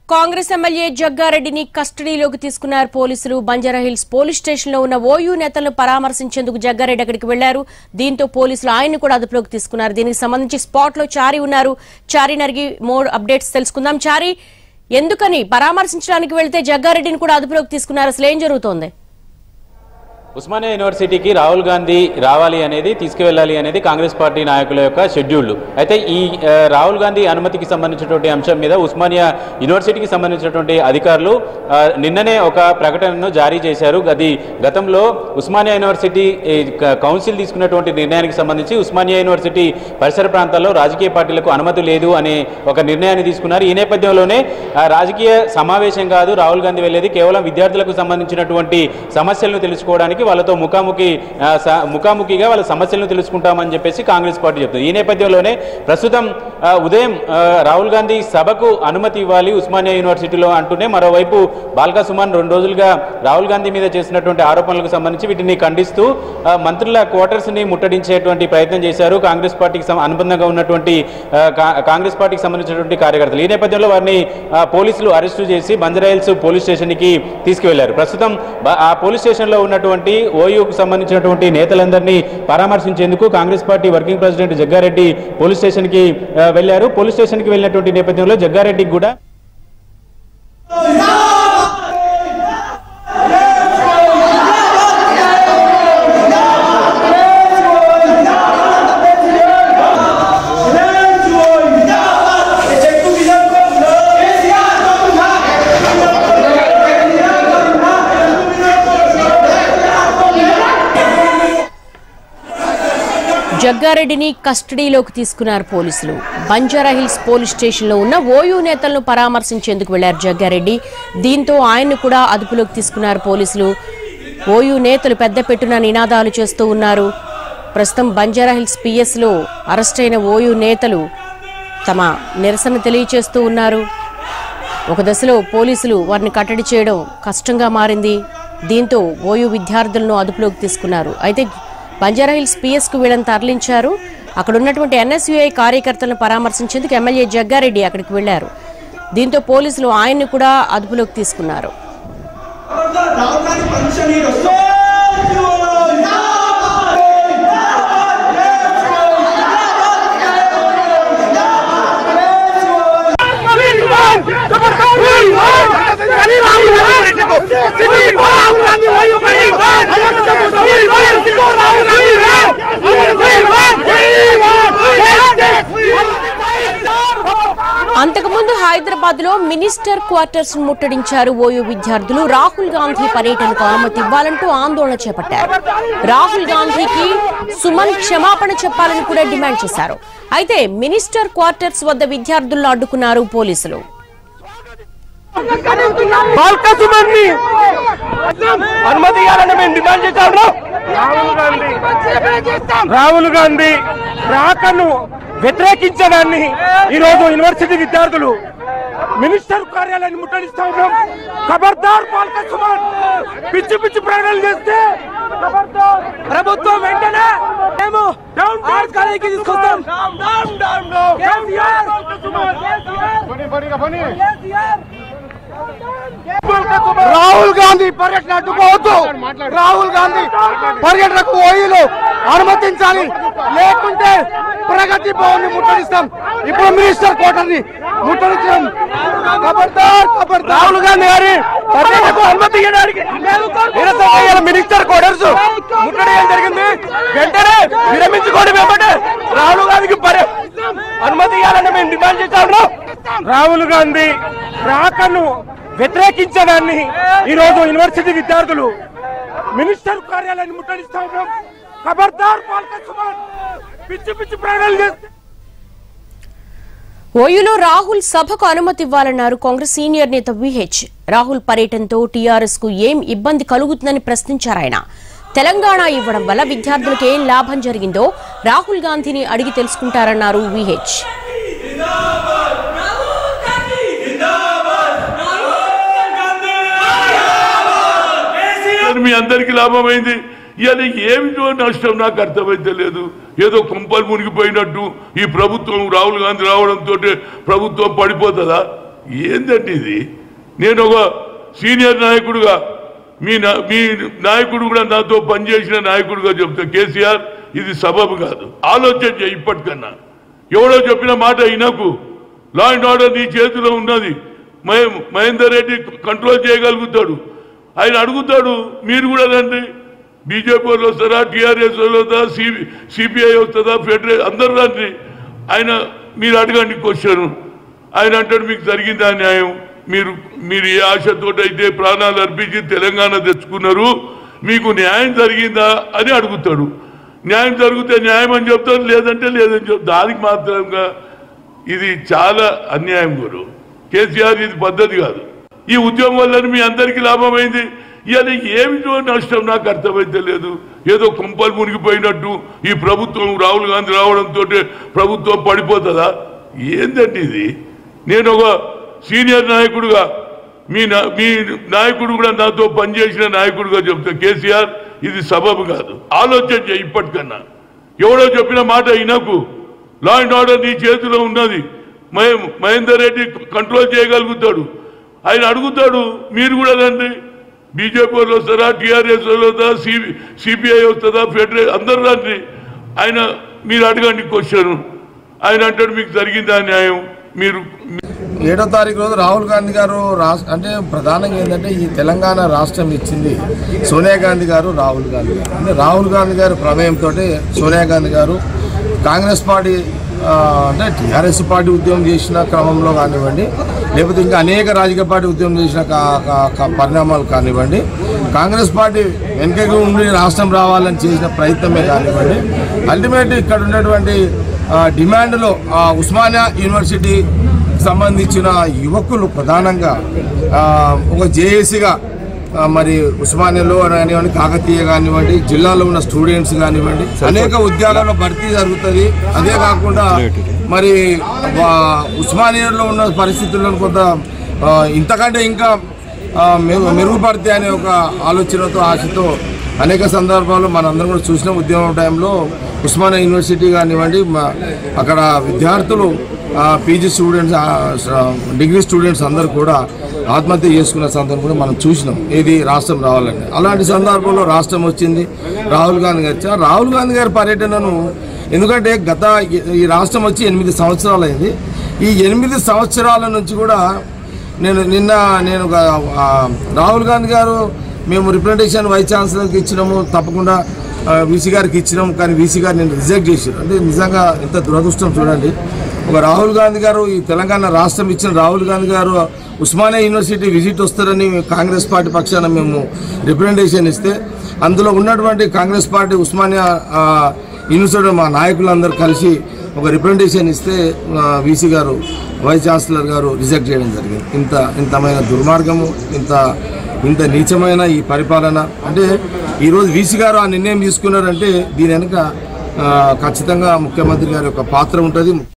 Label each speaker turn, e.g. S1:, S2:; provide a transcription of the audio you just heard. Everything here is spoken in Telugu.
S1: కాంగ్రెస్ ఎమ్మెల్యే జగ్గారెడ్డిని కస్టడీలోకి తీసుకున్నారు పోలీసులు బంజారాహిల్స్ పోలీస్ స్టేషన్ లో ఉన్న ఓయూ నేతలను పరామర్శించేందుకు జగ్గారెడ్డి అక్కడికి వెళ్లారు దీంతో పోలీసులు ఆయన్ని కూడా అదుపులోకి తీసుకున్నారు దీనికి సంబంధించి స్పాట్ లో చారి ఉన్నారు చారి నరిగి మోర్ అప్డేట్స్ తెలుసుకుందాం చారి ఎందుకని పరామర్శించడానికి వెళ్తే జగ్గారెడ్డిని కూడా అదుపులోకి తీసుకున్నారు అసలు ఏం జరుగుతోంది
S2: ఉస్మానియా యూనివర్సిటీకి రాహుల్ గాంధీ రావాలి అనేది తీసుకువెళ్ళాలి అనేది కాంగ్రెస్ పార్టీ నాయకుల యొక్క షెడ్యూల్ అయితే ఈ ఆ, రాహుల్ గాంధీ అనుమతికి సంబంధించినటువంటి అంశం మీద ఉస్మానియా యూనివర్సిటీకి సంబంధించినటువంటి అధికారులు ఆ, నిన్ననే ఒక ప్రకటనను జారీ చేశారు అది గతంలో ఉస్మానియా యూనివర్సిటీ ఈ, క- కౌన్సిల్ తీసుకున్నటువంటి నిర్ణయానికి సంబంధించి ఉస్మానియా యూనివర్సిటీ పరిసర ప్రాంతాల్లో రాజకీయ పార్టీలకు అనుమతి లేదు అనే ఒక నిర్ణయాన్ని తీసుకున్నారు ఈ నేపథ్యంలోనే ఆ, రాజకీయ సమావేశం కాదు రాహుల్ గాంధీ వెళ్ళేది కేవలం విద్యార్థులకు సంబంధించినటువంటి సమస్యలను తెలుసుకోవడానికి వాళ్ళతో ముఖాముఖి ఆ, స- ముఖాముఖిగా వాళ్ళ సమస్యలను తెలుసుకుంటామని చెప్పేసి కాంగ్రెస్ పార్టీ చెప్తుంది ఈ నేపథ్యంలోనే ప్రస్తుతం ఆ, ఉదయం ఆ, రాహుల్ గాంధీ సభకు అనుమతి ఇవ్వాలి ఉస్మానియా యూనివర్సిటీలో అంటూనే మరోవైపు బాల్కా సుమాన్ రెండు రోజులుగా రాహుల్ గాంధీ మీద చేసినటువంటి ఆరోపణలకు సంబంధించి వీటిని ఖండిస్తూ ఆ, మంత్రుల క్వార్టర్స్ ని ముట్టడించేటువంటి ప్రయత్నం చేశారు కాంగ్రెస్ పార్టీకి సం- అనుబంధంగా ఉన్నటువంటి ఆ, కా- కాంగ్రెస్ పార్టీకి సంబంధించినటువంటి కార్యకర్తలు ఈ నేపథ్యంలో వారిని ఆ, పోలీసులు అరెస్టు చేసి బంజరాయిల్స్ పోలీస్ స్టేషన్కి తీసుకువెళ్లారు ప్రస్తుతం బ- ఆ పోలీస్ స్టేషన్లో ఉన్నటువంటి ఓయూకు సంబంధించినటువంటి నేతలందరినీ పరామర్శించేందుకు Congress party working president Jaggareddy police స్టేషన్కి ఆ, వెళ్లారు పోలీస్ స్టేషన్కి వెళ్ళినటువంటి నేపథ్యంలో జగ్గారెడ్డికి కూడా
S1: జగ్గారెడ్డిని కస్టడీలోకి తీసుకున్నారు పోలీసులు బంజారాహిల్స్ పోలీస్ స్టేషన్లో ఉన్న ఓయూ నేతలను పరామర్శించేందుకు వెళ్లారు జగ్గారెడ్డి దీంతో ఆయన్ను కూడా అదుపులోకి తీసుకున్నారు పోలీసులు ఓయూ నేతలు పెద్ద పెట్టున నినాదాలు చేస్తూ ఉన్నారు ప్రస్తుతం బంజారాహిల్స్ పిఎస్లో అరెస్ట్ అయిన ఓయూ నేతలు తమ నిరసన తెలియచేస్తూ ఉన్నారు ఒక దశలో పోలీసులు వారిని కట్టడి చేయడం కష్టంగా మారింది దీంతో ఓయూ విద్యార్థులను అదుపులోకి తీసుకున్నారు అయితే బంజారాహిల్స్ పిఎస్కు వీళ్ళని తరలించారు అక్కడ ఉన్నటువంటి ఎన్ఎస్యుఐ కార్యకర్తలను పరామర్శించేందుకు ఎమ్మెల్యే జగ్గారెడ్డి అక్కడికి వెళ్లారు దీంతో పోలీసులు ఆయన్ని కూడా అదుపులోకి తీసుకున్నారు
S3: రావడానికి పర్మిషన్ ఇవ్వరు.
S1: అంతకుముందు హైదరాబాద్ లో మినిస్టర్ క్వార్టర్స్ ముట్టడించారు ఓయూ విద్యార్థులు రాహుల్ గాంధీ పర్యటనకు అనుమతి ఇవ్వాలంటూ ఆందోళన చేపట్టారు రాహుల్ గాంధీకి సుమన్ క్షమాపణ చెప్పాలని కూడా డిమాండ్ చేశారు అయితే మినిస్టర్ క్వార్టర్స్ వద్ద విద్యార్థులను అడ్డుకున్నారు పోలీసులు
S4: బాల్కా సుమన్ని అనుమతి ఇవ్వాలని మేము డిమాండ్ చేశాము రాహుల్ గాంధీ రాహుల్ గాంధీ రాకను వ్యతిరేకించడాన్ని ఈ రోజు యూనివర్సిటీ విద్యార్థులు మినిస్టర్ కార్యాలయాన్ని ముట్టడిస్తా ఉన్నాం ఖబర్దార్ బాల్కా సుమన్ పిచ్చి పిచ్చి ప్రకటనలు చేస్తే ఖబర్దార్ ప్రభుత్వం వెంటనే మేము ఆర్ట్స్ కాలేజీకి తీసుకొస్తాం కేసీఆర్ రాహుల్ గాంధీ పర్యటన అడ్డుకోవద్దు రాహుల్ గాంధీ పర్యటనకు ఓయిలు అనుమతించాలి లేకుంటే ప్రగతి భవన్ ని ముట్టడిస్తాం ఇప్పుడు మినిస్టర్ క్వార్టర్ ని ముట్టడించడం ఖబర్దార్ ఖబర్దార్ రాహుల్ గాంధీ గారి పర్యటనకు అనుమతి ఇవ్వడానికి నిరసనగా ఇవాళ మినిస్టర్ క్వార్టర్స్ ముట్టడియడం జరిగింది వెంటనే విరమించుకోండి వెంబడే రాహుల్ గాంధీకి పర్య అనుమతి ఇవ్వాలని మేము డిమాండ్ చేస్తాము రాహుల్ గాంధీ రాకను వ్యతిరేకించడాన్ని ఈ రోజు యూనివర్సిటీ విద్యార్థులు మినిస్టర్ కార్యాలయాన్ని ముట్టడిస్తా ఉన్నాం ఖబర్దార్ బాల్కా సుమన్ పిచ్చి పిచ్చి ప్రకటనలు చేస్తే
S1: ఓయూలో రాహుల్ సభకు అనుమతి ఇవ్వాలన్నారు కాంగ్రెస్ సీనియర్ నేత విహెచ్ రాహుల్ పర్యటనతో టీఆర్ఎస్ కు ఏం ఇబ్బంది కలుగుతుందని ప్రశ్నించారు ఆయన తెలంగాణ ఇవ్వడం వల్ల విద్యార్థులకు ఏం లాభం జరిగిందో రాహుల్ గాంధీని అడిగి తెలుసుకుంటారన్నారు విహెచ్
S5: మీ అందరికి లాభమైంది ఇవాళ ఏమిటో నష్టం నాకు అర్థమైతే లేదు ఏదో కుంపలు మునిగిపోయినట్టు ఈ ప్రభుత్వం రాహుల్ గాంధీ రావడంతో ప్రభుత్వం పడిపోతుందా ఏందండి ఇది నేను ఒక సీనియర్ నాయకుడుగా మీ నా- మీ నాయకుడు కూడా నాతో పనిచేసిన నాయకుడుగా చెప్తా కేసీఆర్ ఇది సబబు కాదు ఆలోచన చేయి ఇప్పటికన్నా ఎవడో చెప్పిన మాట వినకు లా అండ్ ఆర్డర్ నీ చేతిలో ఉన్నది మహే- మహేందర్ రెడ్డి కంట్రోల్ చేయగలుగుతాడు ఆయన అడుగుతాడు మీరు కూడా రండి బీజేపీ వాళ్ళు వస్తారా టీఆర్ఎస్ వాళ్ళు వస్తారా సిపిఐ వస్తుందా ఫెడరల్ అందరు రండి ఆయన మీరు అడగండి క్వశ్చన్ ఆయన అంటాడు మీకు జరిగిందా న్యాయం మీరు మీరు ఏ ఆశతో అయితే ప్రాణాలు అర్పించి తెలంగాణ తెచ్చుకున్నారు మీకు న్యాయం జరిగిందా అని అడుగుతాడు న్యాయం జరిగితే న్యాయం అని చెప్తాడు లేదంటే లేదని చెప్తాడు దానికి మాత్రంగా ఇది చాలా అన్యాయం గురు కేసీఆర్ ఇది పద్ధతి కాదు ఈ ఉద్యమం వల్ల మీ అందరికీ లాభమైంది ఇవాళ ఏమిటో నష్టం నాకు అర్థమైతే లేదు ఏదో కుంపలు మునిగిపోయినట్టు ఈ ప్రభుత్వం రాహుల్ గాంధీ రావడంతో ప్రభుత్వం పడిపోతుందా ఏందండి ఇది నేను ఒక సీనియర్ నాయకుడుగా మీ నా- మీ నాయకుడు కూడా నాతో పనిచేసిన నాయకుడుగా చెప్తా కేసీఆర్ ఇది సబబు కాదు ఆలోచన చేయి ఇప్పటికన్నా ఎవడో చెప్పిన మాట వినకు లా అండ్ ఆర్డర్ నీ చేతిలో ఉన్నది మహే- మహేందర్ రెడ్డి కంట్రోల్ చేయగలుగుతాడు ఆయన అడుగుతాడు మీరు కూడా రండి బీజేపీ వాళ్ళు వస్తారా టీఆర్ఎస్ వాళ్ళు వస్తారా సిపిఐ వస్తుందా ఫెడరల్ అందరు రండి ఆయన మీరు అడగండి క్వశ్చన్ ఆయన అంటాడు మీకు జరిగిందా న్యాయం మీరు
S6: ఏడో తారీఖు రోజు రాహుల్ గాంధీ గారు రాష్ట్ర అంటే ప్రధానంగా ఏంటంటే ఈ తెలంగాణ రాష్ట్రం ఇచ్చింది సోనియా గాంధీ గారు రాహుల్ గాంధీ గారు అంటే రాహుల్ గాంధీ గారి ప్రమేయంతో సోనియా గాంధీ గారు కాంగ్రెస్ పార్టీ ఆ, అంటే టీఆర్ఎస్ పార్టీ ఉద్యమం చేసిన క్రమంలో కానివ్వండి లేకపోతే ఇంకా అనేక రాజకీయ పార్టీ ఉద్యమం చేసిన కా- కా- కా- పరిణామాలు కానివ్వండి కాంగ్రెస్ పార్టీ వెనుకకు ఉండి రాష్ట్రం రావాలని చేసిన ప్రయత్నమే కానివ్వండి అల్టిమేట్ ఇక్కడ ఉన్నటువంటి ఆ, డిమాండ్లో ఆ, ఉస్మానియా యూనివర్సిటీ సంబంధించిన యువకులు ప్రధానంగా ఆ, ఒక జేఏసీగా ఆ, మరి ఉస్మానియాలో కానివ్వండి కాకతీయ కానివ్వండి జిల్లాలో ఉన్న స్టూడెంట్స్ కానివ్వండి అనేక ఉద్యోగాల్లో భర్తీ జరుగుతుంది అదే కాకుండా మరి వా- ఉస్మానియాలో ఉన్న పరిస్థితులను కొంత ఆ, ఇంతకంటే ఇంకా ఆ, మెరుగు మెరుగుపడితే అనే ఒక ఆలోచనతో ఆశతో అనేక సందర్భాల్లో మనందరం కూడా చూసిన ఉద్యమం టైంలో ఉస్మానియా యూనివర్సిటీ కానివ్వండి మా- అక్కడ విద్యార్థులు పీజీ స్టూడెంట్స్ ఆ, స- డిగ్రీ స్టూడెంట్స్ అందరూ కూడా ఆత్మహత్య చేసుకున్న సందర్భం కూడా మనం చూసినాం ఏది రాష్ట్రం రావాలని అలాంటి సందర్భంలో రాష్ట్రం వచ్చింది రాహుల్ గాంధీ గారు వచ్చారు. రాహుల్ గాంధీ గారి పర్యటనను ఎందుకంటే గత ఈ- ఈ రాష్ట్రం వచ్చి ఎనిమిది సంవత్సరాలు అయింది ఈ ఎనిమిది సంవత్సరాల నుంచి కూడా నేను నిన్న నేను ఒక, ఆ, రాహుల్ గాంధీ గారు మేము రిప్రజెంటేషన్ వైస్ ఛాన్సలర్కి ఇచ్చినాము తప్పకుండా వీసీ గారికి ఇచ్చినాము కానీ వీసీ గారు నేను రిజెక్ట్ చేశారు అంటే నిజంగా ఎంత దురదృష్టం చూడండి ఒక రాహుల్ గాంధీ గారు ఈ తెలంగాణ రాష్ట్రం ఇచ్చిన రాహుల్ గాంధీ గారు ఉస్మానియా యూనివర్సిటీ విజిట్ వస్తారని కాంగ్రెస్ పార్టీ పక్షాన మేము రిప్రజెంటేషన్ ఇస్తే అందులో ఉన్నటువంటి కాంగ్రెస్ పార్టీ ఉస్మానియా ఆ, యూనివర్సిటీ మా నాయకులందరూ కలిసి ఒక రిప్రజెంటేషన్ ఇస్తే వీసీ గారు వైస్ ఛాన్సలర్ గారు రిజెక్ట్ చేయడం జరిగింది ఇంత ఇంతమైన దుర్మార్గము ఇంత ఇంత నీచమైన ఈ పరిపాలన అంటే ఈరోజు వీసీ గారు ఆ నిర్ణయం తీసుకున్నారంటే దీని వెనుక ఆ, ఖచ్చితంగా ముఖ్యమంత్రి గారి యొక్క పాత్ర ఉంటుంది